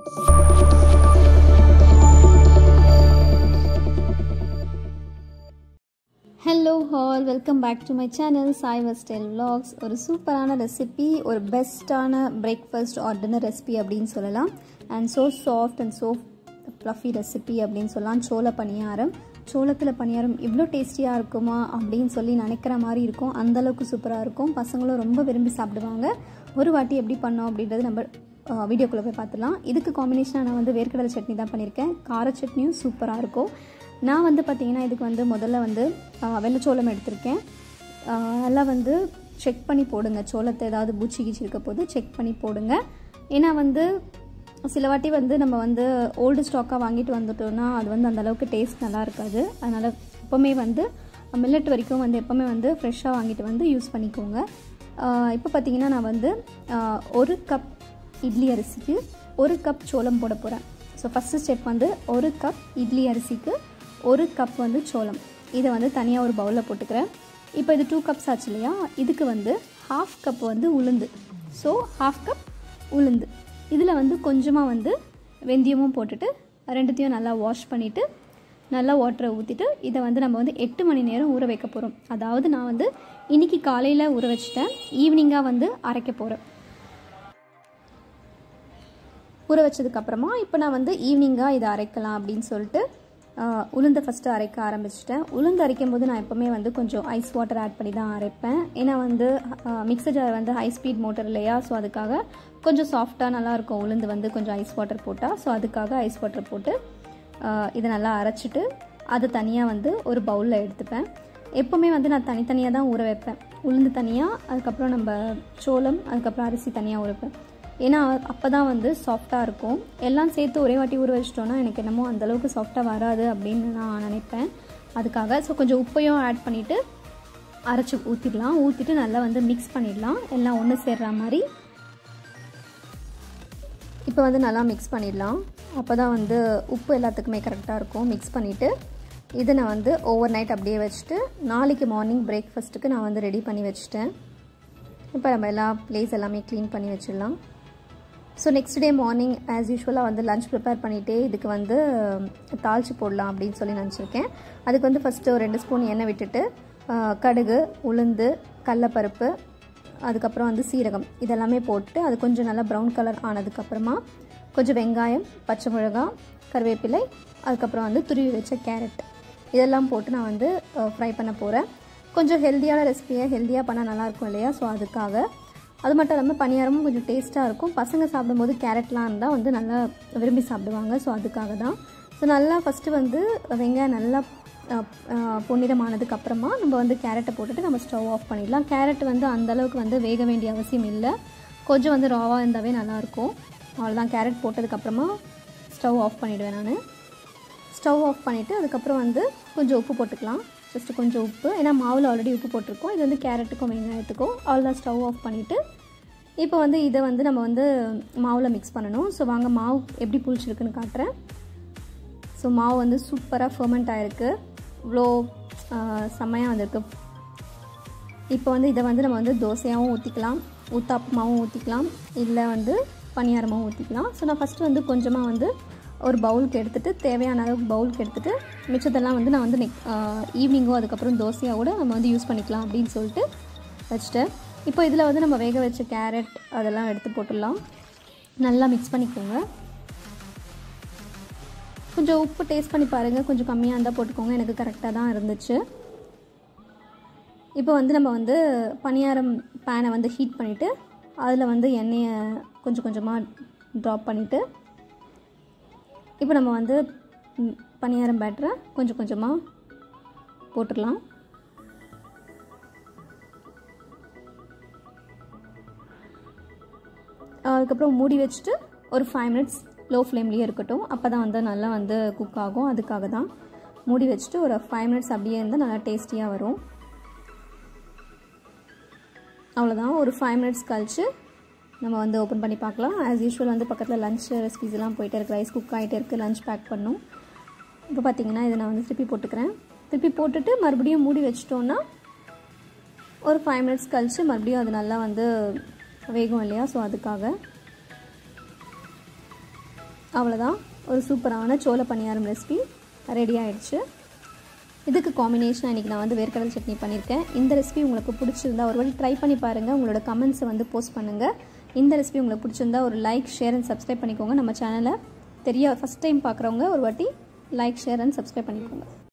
hello all welcome back to my channel Sai style vlogs ஒரு சூப்பரான recipe ஒரு பெஸ்ட்டான பிரேக்ஃபாஸ்ட் ஆர் டின்னர் ரெசிபி அப்படின்னு சொல்லலாம் and so soft and so fluffy recipe அப்படின்னு சொல்லலாம் சோள பணியாரம் சோளத்தில் பணியாரம் இவ்வளோ டேஸ்டியாக இருக்குமா அப்படின்னு சொல்லி நினைக்கிற மாதிரி இருக்கும் அந்தளவுக்கு சூப்பராக இருக்கும் பசங்களும் ரொம்ப விரும்பி சாப்பிடுவாங்க ஒரு வாட்டி எப்படி பண்ணோம் அப்படின்றது நம்ம வீடியோக்குள்ளே போய் பார்த்துலாம் இதுக்கு காம்பினேஷனாக நான் வந்து வேர்க்கடலை சட்னி தான் பண்ணியிருக்கேன் கார சட்னியும் சூப்பராக இருக்கும் நான் வந்து பார்த்திங்கன்னா இதுக்கு வந்து முதல்ல வந்து ஆஹ், வெள்ளைச்சோளம் எடுத்திருக்கேன் ஆஹ், நல்லா வந்து செக் பண்ணி போடுங்க சோளத்தை ஏதாவது பூச்சி கீச்சி இருக்க போது செக் பண்ணி போடுங்க ஏன்னா வந்து சில வாட்டி வந்து நம்ம வந்து ஓல்டு ஸ்டாக்காக வாங்கிட்டு வந்துட்டோம்னா அது வந்து அந்த அளவுக்கு டேஸ்ட் நல்லா இருக்காது அதனால் எப்போவுமே வந்து மில்லட் வரைக்கும் வந்து எப்போவுமே வந்து ஃப்ரெஷ்ஷாக வாங்கிட்டு வந்து யூஸ் பண்ணிக்கோங்க இப்போ பார்த்தீங்கன்னா நான் வந்து ஆஹ், ஒரு கப் இட்லி அரிசிக்கு ஒரு கப் சோளம் போட போகிறேன் ஸோ ஃபஸ்ட்டு ஸ்டெப் வந்து ஒரு கப் இட்லி அரிசிக்கு ஒரு கப் வந்து சோளம் இதை வந்து தனியாக ஒரு பவுலில் போட்டுக்கிறேன் இப்போ இது டூ கப்ஸ் ஆச்சு இல்லையா இதுக்கு வந்து ஹாஃப் கப் வந்து உளுந்து ஸோ ஹாஃப் கப் உளுந்து இதில் வந்து கொஞ்சமாக வந்து வெந்தயமும் போட்டுட்டு ரெண்டுத்தையும் நல்லா வாஷ் பண்ணிவிட்டு நல்லா வாட்டரை ஊற்றிட்டு இதை வந்து நம்ம வந்து எட்டு மணி நேரம் ஊற வைக்க போகிறோம் அதாவது நான் வந்து இன்றைக்கி காலையில் ஊற வச்சுட்டேன் ஈவினிங்காக வந்து அரைக்க போகிறேன் ஊற வச்சதுக்கப்புறமா இப்போ நான் வந்து ஈவினிங்காக இதை அரைக்கலாம் அப்படின்னு சொல்லிட்டு ஆஹ், உளுந்தை ஃபஸ்ட்டு அரைக்க ஆரம்பிச்சிட்டேன் உளுந்து அரைக்கும் போது நான் எப்போவுமே வந்து கொஞ்சம் ஐஸ் வாட்டர் ஆட் பண்ணி தான் அரைப்பேன் ஏன்னா வந்து மிக்சர் ஜார் வந்து ஹை ஸ்பீட் மோட்டர் இல்லையா ஸோ அதுக்காக கொஞ்சம் சாஃப்டாக நல்லாயிருக்கும் உளுந்து வந்து கொஞ்சம் ஐஸ் வாட்டர் போட்டால் ஸோ அதுக்காக ஐஸ் வாட்டர் போட்டு ஆஹ், இதை நல்லா அரைச்சிட்டு அதை தனியாக வந்து ஒரு பவுலில் எடுத்துப்பேன் எப்போவுமே வந்து நான் தனித்தனியாக தான் ஊற வைப்பேன் உளுந்து தனியாக அதுக்கப்புறம் நம்ம சோளம் அதுக்கப்புறம் அரிசி தனியாக ஊற வைப்பேன் ஏன்னா அப்போ தான் வந்து சாஃப்டாக இருக்கும் எல்லாம் சேர்த்து ஒரே வாட்டி ஊற வச்சிட்டோன்னா எனக்கு என்னமோ அந்தளவுக்கு சாஃப்டாக வராது அப்படின்னு நான் நினைப்பேன் அதுக்காக ஸோ கொஞ்சம் உப்பையும் ஆட் பண்ணிவிட்டு அரைச்சி ஊற்றிடலாம் ஊற்றிட்டு நல்லா வந்து மிக்ஸ் பண்ணிடலாம் எல்லாம் ஒன்று சேர்ற மாதிரி இப்போ வந்து நல்லா மிக்ஸ் பண்ணிடலாம் அப்போ தான் வந்து உப்பு எல்லாத்துக்குமே கரெக்டாக இருக்கும் மிக்ஸ் பண்ணிவிட்டு இதை நான் வந்து ஓவர் நைட் அப்படியே வச்சுட்டு நாளைக்கு மார்னிங் பிரேக்ஃபாஸ்ட்டுக்கு நான் வந்து ரெடி பண்ணி வச்சுட்டேன் இப்போ நம்ம எல்லா பிளேஸ் எல்லாமே க்ளீன் பண்ணி வச்சிடலாம் so next day morning as யூஷுவலாக வந்து லஞ்ச் ப்ரிப்பேர் பண்ணிகிட்டே இதுக்கு வந்து தாளிச்சு போடலாம் அப்படின்னு சொல்லி நினச்சிருக்கேன் அதுக்கு வந்து ஃபஸ்ட்டு ஒரு ரெண்டு ஸ்பூன் எண்ணெய் விட்டுட்டு ஆஹ், கடுகு உளுந்து கடலப்பருப்பு அதுக்கப்புறம் வந்து சீரகம் இதெல்லாமே போட்டு அது கொஞ்சம் நல்லா ப்ரௌன் கலர் ஆனதுக்கப்புறமா கொஞ்சம் வெங்காயம் பச்சை மிளகாய் கருவேப்பிலை அதுக்கப்புறம் வந்து துருவி வச்ச கேரட் இதெல்லாம் போட்டு நான் வந்து ஃப்ரை பண்ண போகிறேன் கொஞ்சம் ஹெல்த்தியான ரெசிபியை ஹெல்த்தியாக பண்ணால் நல்லாயிருக்கும் இல்லையா ஸோ அதுக்காக அது மட்டும் இல்லாமல் பணியாரமும் கொஞ்சம் டேஸ்ட்டாக இருக்கும் பசங்க சாப்பிடும்போது கேரட்லாம் இருந்தால் வந்து நல்லா விரும்பி சாப்பிடுவாங்க ஸோ அதுக்காக தான் ஸோ நல்லா ஃபஸ்ட்டு வந்து வெங்காயம் நல்லா அஹ், அஹ், பொன்னிறமானதுக்கு அப்புறமா நம்ம வந்து கேரட்டை போட்டுட்டு நம்ம ஸ்டவ் ஆஃப் பண்ணிடலாம் கேரட் வந்து அந்த அளவுக்கு வந்து வேக வேண்டிய அவசியம் இல்லை கொஞ்சம் வந்து ராவாக இருந்தாவே நல்லாயிருக்கும் அவ்வளோதான் கேரட் போட்டதுக்கப்புறமா ஸ்டவ் ஆஃப் பண்ணிவிடுவேன் நான் ஸ்டவ் ஆஃப் பண்ணிவிட்டு அதுக்கப்புறம் வந்து கொஞ்சம் உப்பு போட்டுக்கலாம் ஜஸ்ட் கொஞ்சம் உப்பு ஏன்னா மாவில் ஆல்ரெடி உப்பு போட்டிருக்கோம் இது வந்து கேரட்டுக்கும் வெங்காயத்துக்கும் அவ்வளோதான் ஸ்டவ் ஆஃப் பண்ணிவிட்டு இப்போ வந்து இதை வந்து நம்ம வந்து மாவில் மிக்ஸ் பண்ணணும் ஸோ வாங்க மாவு எப்படி புளிச்சிருக்குன்னு காட்டுறேன் ஸோ மாவு வந்து சூப்பராக ஃபர்மெண்ட் ஆகிருக்கு இவ்வளோ செம்மையாக வந்திருக்கு இப்போ வந்து இதை வந்து நம்ம வந்து தோசையாகவும் ஊற்றிக்கலாம் ஊத்தாப்பமாகவும் ஊற்றிக்கலாம் இல்லை வந்து பணியாரமாகவும் ஊற்றிக்கலாம் ஸோ நான் ஃபஸ்ட்டு வந்து கொஞ்சமாக வந்து ஒரு பவுலுக்கு எடுத்துகிட்டு தேவையான அளவுக்கு பவுலுக்கு எடுத்துகிட்டு மிச்சத்தெல்லாம் வந்து நான் வந்து நெக் ஈவினிங்கோ அதுக்கப்புறம் தோசையாக கூட நம்ம வந்து யூஸ் பண்ணிக்கலாம் அப்படின்னு சொல்லிட்டு வச்சுட்டேன் இப்போ இதில் வந்து நம்ம வேக வச்ச கேரட் அதெல்லாம் எடுத்து போட்டுடலாம் நல்லா மிக்ஸ் பண்ணிக்கோங்க கொஞ்சம் உப்பு டேஸ்ட் பண்ணி பாருங்கள் கொஞ்சம் கம்மியாக இருந்தால் போட்டுக்கோங்க எனக்கு கரெக்டாக தான் இருந்துச்சு இப்போ வந்து நம்ம வந்து பணியாரம் பேனை வந்து ஹீட் பண்ணிவிட்டு அதில் வந்து எண்ணெயை கொஞ்சம் கொஞ்சமாக ட்ராப் பண்ணிவிட்டு இப்போ நம்ம வந்து ம், பணியாரம் பேட்டரை கொஞ்சம் கொஞ்சமாக போட்டுடலாம் அதுக்கப்புறம் மூடி வச்சுட்டு ஒரு ஃபைவ் மினிட்ஸ் லோ ஃப்ளேம்லேயே இருக்கட்டும் அப்போ தான் வந்து நல்லா வந்து குக் ஆகும் அதுக்காக தான் மூடி வச்சுட்டு ஒரு ஃபைவ் மினிட்ஸ் அப்படியே இருந்தால் நல்லா டேஸ்டியாக வரும் அவ்வளோதான் ஒரு ஃபைவ் மினிட்ஸ் கழிச்சு நம்ம வந்து ஓப்பன் பண்ணி பார்க்கலாம் ஆஸ் யூஷுவல் வந்து பக்கத்தில் லஞ்ச் ரெசிபிஸ் எல்லாம் போயிட்டே இருக்கு ரைஸ் குக் ஆகிட்டே இருக்குது லஞ்ச் பேக் பண்ணும் இப்போ பார்த்தீங்கன்னா இதை நான் வந்து திருப்பி போட்டுக்கிறேன் திருப்பி போட்டுட்டு மறுபடியும் மூடி வச்சிட்டோன்னா ஒரு ஃபைவ் மினிட்ஸ் கழிச்சு மறுபடியும் அது நல்லா வந்து வேகும் இல்லையா ஸோ அதுக்காக அவ்வளோதான் ஒரு சூப்பரான சோள பணியாரம் ரெசிபி ரெடி ஆயிடுச்சு இதுக்கு காம்பினேஷன் இன்றைக்கி நான் வந்து வேர்க்கடல் சட்னி பண்ணியிருக்கேன் இந்த ரெசிபி உங்களுக்கு பிடிச்சிருந்தா ஒரு வாட்டி ட்ரை பண்ணி பாருங்கள் உங்களோட கமெண்ட்ஸை வந்து போஸ்ட் பண்ணுங்கள் இந்த ரெசிபி உங்களுக்கு பிடிச்சிருந்தா ஒரு லைக் ஷேர் அண்ட் சப்ஸ்கிரைப் பண்ணிக்கோங்க நம்ம சேனலை தெரிய ஃபஸ்ட் டைம் பார்க்குறவங்க ஒரு வாட்டி லைக் ஷேர் அண்ட் சப்ஸ்கிரைப் பண்ணிக்கோங்க